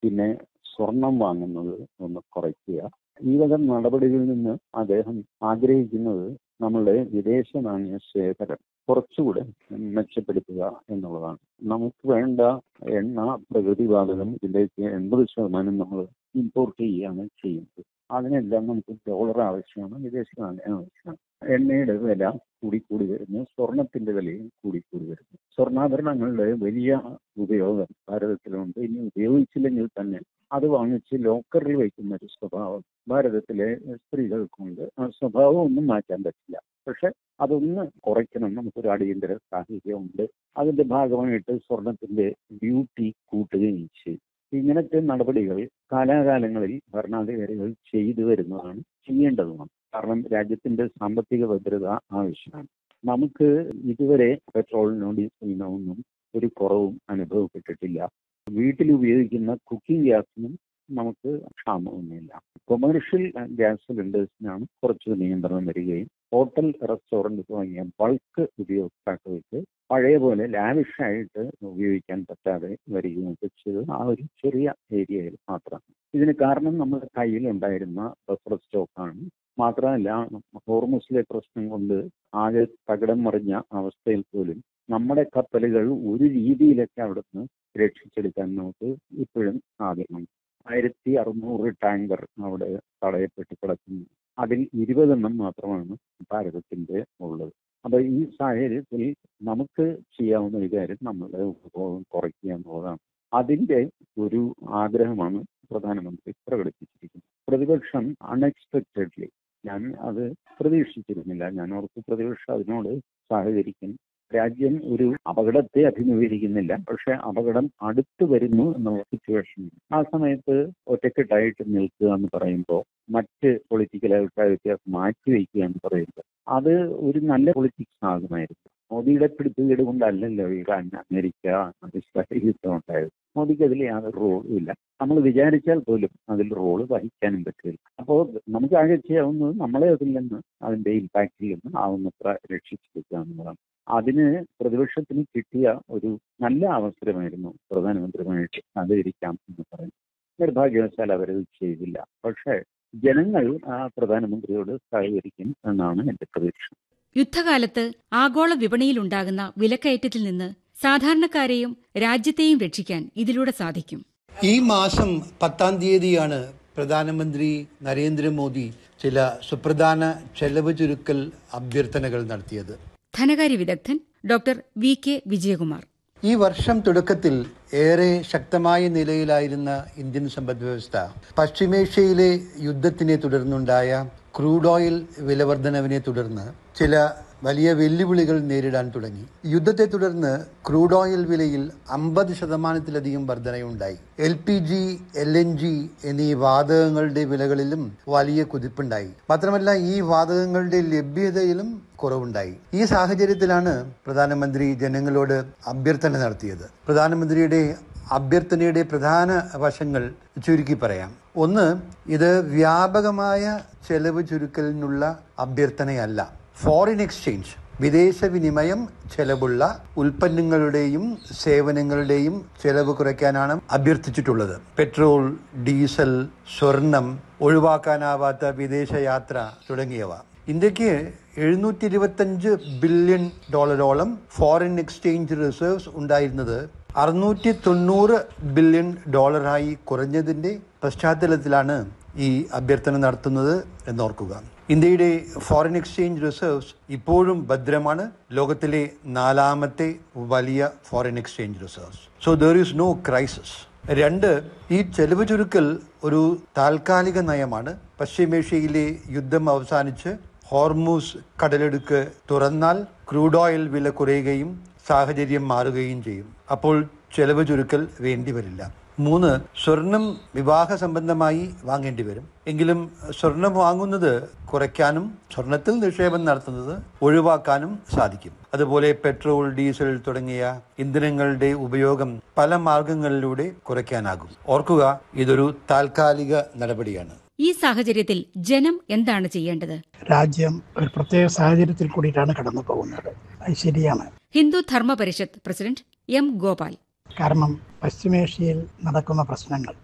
പിന്നെ സ്വർണം വാങ്ങുന്നത് ഒന്ന് കുറയ്ക്കുക ഈ വക നടപടികളിൽ നിന്ന് അദ്ദേഹം ആഗ്രഹിക്കുന്നത് നമ്മളുടെ വിദേശ നാണ്യ ശേഖരം കുറച്ചുകൂടെ മെച്ചപ്പെടുത്തുക എന്നുള്ളതാണ് നമുക്ക് വേണ്ട എണ്ണ പ്രകൃതിവാതകം ഇതിലേക്ക് എൺപത് ശതമാനം നമ്മൾ ഇമ്പോർട്ട് ചെയ്യുകയാണ് ചെയ്യുന്നത് അതിനെല്ലാം നമുക്ക് ഡോളർ ആവശ്യമാണ് വിദേശ നാണ്യം ആവശ്യമാണ് എണ്ണയുടെ വില കൂടിക്കൂടി വരുന്നു സ്വർണത്തിന്റെ വിലയും കൂടിക്കൂടി വരുന്നു സ്വർണ്ണാഭരണങ്ങളുടെ വലിയ ഉപയോഗം ഭാരതത്തിലുണ്ട് ഇനി ഉപയോഗിച്ചില്ലെങ്കിൽ തന്നെ അത് വാങ്ങിച്ച് ലോക്കറിൽ വയ്ക്കുന്ന ഒരു സ്വഭാവം ഭാരതത്തിലെ സ്ത്രീകൾക്കുണ്ട് ആ സ്വഭാവം ഒന്നും മാറ്റാൻ പറ്റില്ല പക്ഷെ അതൊന്ന് കുറയ്ക്കണം നമുക്കൊരു അടിയന്തര സാഹചര്യമുണ്ട് അതിന്റെ ഭാഗമായിട്ട് സ്വർണത്തിന്റെ ഡ്യൂട്ടി കൂട്ടുകയും ചെയ്യും ഇങ്ങനത്തെ നടപടികൾ കാലാകാലങ്ങളിൽ ഭരണാധികാരികൾ ചെയ്തു വരുന്നതാണ് ചെയ്യേണ്ടതുമാണ് കാരണം രാജ്യത്തിന്റെ സാമ്പത്തിക ഭദ്രത ആവശ്യമാണ് നമുക്ക് ഇതുവരെ പെട്രോളിനോ ഡീസലിനോ ഒന്നും ഒരു കുറവും അനുഭവപ്പെട്ടിട്ടില്ല വീട്ടിൽ ഉപയോഗിക്കുന്ന കുക്കിംഗ് ഗ്യാസിനും നമുക്ക് ക്ഷാമമൊന്നുമില്ല കൊമേഴ്ഷ്യൽ ഗ്യാസ് സിലിണ്ടേഴ്സിനാണ് കുറച്ച് നിയന്ത്രണം വരികയും ഹോട്ടൽ റെസ്റ്റോറൻറ്റ് തുടങ്ങിയ ബൾക്ക് ഉപയോക്താക്കൾക്ക് പഴയ പോലെ ലാവിഷായിട്ട് ഉപയോഗിക്കാൻ പറ്റാതെ വരികയും ഒക്കെ ചെയ്തത് ആ ഒരു ചെറിയ ഏരിയയിൽ മാത്രമാണ് ഇതിന് കാരണം നമ്മുടെ കയ്യിലുണ്ടായിരുന്ന ബഫർ സ്റ്റോക്കാണ് മാത്രമല്ല ഹോർമുസിലെ പ്രശ്നം കൊണ്ട് ആകെ തകിടം മറിഞ്ഞ അവസ്ഥയിൽ പോലും നമ്മുടെ കപ്പലുകൾ ഒരു രീതിയിലൊക്കെ അവിടുന്ന് രക്ഷിച്ചെടുക്കാൻ നമുക്ക് ഇപ്പോഴും സാധ്യമാണ് ആയിരത്തി അറുന്നൂറ് ടാങ്കർ അവിടെ തടയപ്പെട്ട് കിടക്കുന്നു അതിൽ ഇരുപതെണ്ണം മാത്രമാണ് ഭാരതത്തിന്റെ ഉള്ളത് അപ്പൊ ഈ സാഹചര്യത്തിൽ നമുക്ക് ചെയ്യാവുന്ന ഒരു കാര്യം നമ്മളുടെ ഉപഭോഗം കുറയ്ക്കുക എന്നുള്ളതാണ് അതിന്റെ ഒരു ആഗ്രഹമാണ് പ്രധാനമന്ത്രി പ്രകടിപ്പിച്ചിരിക്കുന്നത് പ്രതിപക്ഷം അൺഎക്സ്പെക്റ്റഡ്ലി ഞാൻ അത് പ്രതീക്ഷിച്ചിരുന്നില്ല ഞാൻ ഓർത്ത് പ്രതിപക്ഷം അതിനോട് സഹകരിക്കും രാജ്യം ഒരു അപകടത്തെ അഭിമുഖീകരിക്കുന്നില്ല പക്ഷെ അപകടം അടുത്ത് വരുന്നു എന്നുള്ള സിറ്റുവേഷൻ ആ സമയത്ത് ഒറ്റക്കെട്ടായിട്ട് നിൽക്കുക എന്ന് പറയുമ്പോൾ മറ്റ് പൊളിറ്റിക്കൽ അഭിപ്രായ വ്യത്യാസം മാറ്റിവെക്കുക എന്ന് പറയുമ്പോൾ അത് ഒരു നല്ല പൊളിറ്റിക്സ് ആകുമായിരുന്നു മോദിയുടെ പിടിപ്പുകേട് കൊണ്ടല്ലല്ലോ ഇറാൻ അമേരിക്ക ഇസ്രായേൽ യുദ്ധം ഉണ്ടായത് മോദിക്ക് അതിൽ യാതൊരു റോളും ഇല്ല നമ്മൾ വിചാരിച്ചാൽ പോലും അതിൽ റോള് വഹിക്കാനും പറ്റില്ല അപ്പോൾ നമുക്ക് ആകെ ചെയ്യാവുന്നത് നമ്മളെ അതിൽ നിന്ന് അതിന്റെ ഇമ്പാക്റ്റിൽ നിന്ന് ആവുന്നത്ര രക്ഷിച്ചെടുക്കുക എന്നുള്ളതാണ് അതിന് പ്രതിപക്ഷത്തിന് കിട്ടിയ ഒരു നല്ല അവസരമായിരുന്നു പ്രധാനമന്ത്രിയുമായിട്ട് സഹകരിക്കാം എന്ന് പറയുന്നത് നിർഭാഗ്യവശാൽ അവരത് ചെയ്തില്ല പക്ഷേ ജനങ്ങൾ ആ പ്രധാനമന്ത്രിയോട് സഹകരിക്കും എന്നാണ് എന്റെ പ്രതീക്ഷ യുദ്ധകാലത്ത് ആഗോള വിപണിയിലുണ്ടാകുന്ന വിലക്കയറ്റത്തിൽ നിന്ന് സാധാരണക്കാരെയും രാജ്യത്തെയും രക്ഷിക്കാൻ ഇതിലൂടെ സാധിക്കും ഈ മാസം പത്താം തീയതിയാണ് പ്രധാനമന്ത്രി നരേന്ദ്രമോദി ചില സുപ്രധാന ചെലവ് ചുരുക്കൽ അഭ്യർത്ഥനകൾ നടത്തിയത് ധനകാര്യ വിദഗ്ധൻ ഡോക്ടർ വി കെ വിജയകുമാർ ഈ വർഷം തുടക്കത്തിൽ ഏറെ ശക്തമായ നിലയിലായിരുന്ന ഇന്ത്യൻ സമ്പദ് വ്യവസ്ഥ പശ്ചിമേഷ്യയിലെ യുദ്ധത്തിനെ തുടർന്നുണ്ടായ ക്രൂഡ് ഓയിൽ വിലവർദ്ധനവിനെ തുടർന്ന് ചില വലിയ വെല്ലുവിളികൾ നേരിടാൻ തുടങ്ങി യുദ്ധത്തെ തുടർന്ന് ക്രൂഡ് ഓയിൽ വിലയിൽ അമ്പത് ശതമാനത്തിലധികം വർധനയുണ്ടായി L P G L N G എന്നീ വാതകങ്ങളുടെ വിലകളിലും വലിയ കുതിപ്പുണ്ടായി മാത്രമല്ല ഈ വാതകങ്ങളുടെ ലഭ്യതയിലും കുറവുണ്ടായി ഈ സാഹചര്യത്തിലാണ് പ്രധാനമന്ത്രി ജനങ്ങളോട് അഭ്യർത്ഥന നടത്തിയത് പ്രധാനമന്ത്രിയുടെ അഭ്യർത്ഥനയുടെ പ്രധാന വശങ്ങൾ ചുരുക്കി പറയാം ഒന്ന് ഇത് വ്യാപകമായ ചെലവ് ചുരുക്കലിനുള്ള അഭ്യർത്ഥനയല്ല ഫോറിൻ എക്സ്ചേഞ്ച് വിദേശ വിനിമയം ചെലവുള്ള ഉൽപ്പന്നങ്ങളുടെയും സേവനങ്ങളുടെയും ചെലവ് കുറയ്ക്കാനാണ് അഭ്യർത്ഥിച്ചിട്ടുള്ളത് പെട്രോൾ ഡീസൽ സ്വർണം ഒഴിവാക്കാനാവാത്ത വിദേശയാത്ര തുടങ്ങിയവ ഇന്ത്യക്ക് എഴുന്നൂറ്റി ഇരുപത്തഞ്ച് ബില്യൺ ഡോളറോളം ഫോറിൻ എക്സ്ചേഞ്ച് റിസർവ്സ് ഉണ്ടായിരുന്നത് അറുന്നൂറ്റി തൊണ്ണൂറ് ബില്യൺ ഡോളറായി കുറഞ്ഞതിന്റെ പശ്ചാത്തലത്തിലാണ് ഈ അഭ്യർത്ഥന നടത്തുന്നത് എന്നോർക്കുക ഇന്ത്യയുടെ ഫോറിൻ എക്സ്ചേഞ്ച് റിസർവ്സ് ഇപ്പോഴും ഭദ്രമാണ് ലോകത്തിലെ നാലാമത്തെ വലിയ foreign exchange reserves so there is no crisis രണ്ട് ഈ ചെലവ് ചുരുക്കൽ ഒരു താൽക്കാലിക നയമാണ് പശ്ചിമേഷ്യയിലെ യുദ്ധം അവസാനിച്ച് ഹോർമൂസ് കടലെടുക്ക് തുറന്നാൽ ക്രൂഡ് ഓയിൽ വില കുറയുകയും സാഹചര്യം മാറുകയും ചെയ്യും അപ്പോൾ ചെലവ് ചുരുക്കൽ വേണ്ടി വരില്ല മൂന്ന് സ്വർണം വിവാഹ സംബന്ധമായി വാങ്ങേണ്ടി വരും എങ്കിലും സ്വർണം വാങ്ങുന്നത് കുറയ്ക്കാനും സ്വർണത്തിൽ നിക്ഷേപം നടത്തുന്നത് ഒഴിവാക്കാനും സാധിക്കും അതുപോലെ പെട്രോൾ ഡീസൽ തുടങ്ങിയ ഇന്ധനങ്ങളുടെ ഉപയോഗം പല മാർഗങ്ങളിലൂടെ കുറയ്ക്കാനാകും ഓർക്കുക ഇതൊരു താൽക്കാലിക നടപടിയാണ് ഈ സാഹചര്യത്തിൽ ജനം എന്താണ് ചെയ്യേണ്ടത് രാജ്യം ഒരു പ്രത്യേക സാഹചര്യത്തിൽ കൂടിയിട്ടാണ് കടന്നു പോകുന്നത് അത് ശരിയാണ് ഹിന്ദു ധർമ്മ പരിഷത്ത് പ്രസിഡന്റ് എം ഗോപാൽ കാരണം പശ്ചിമേഷ്യയിൽ നടക്കുന്ന പ്രശ്നങ്ങൾ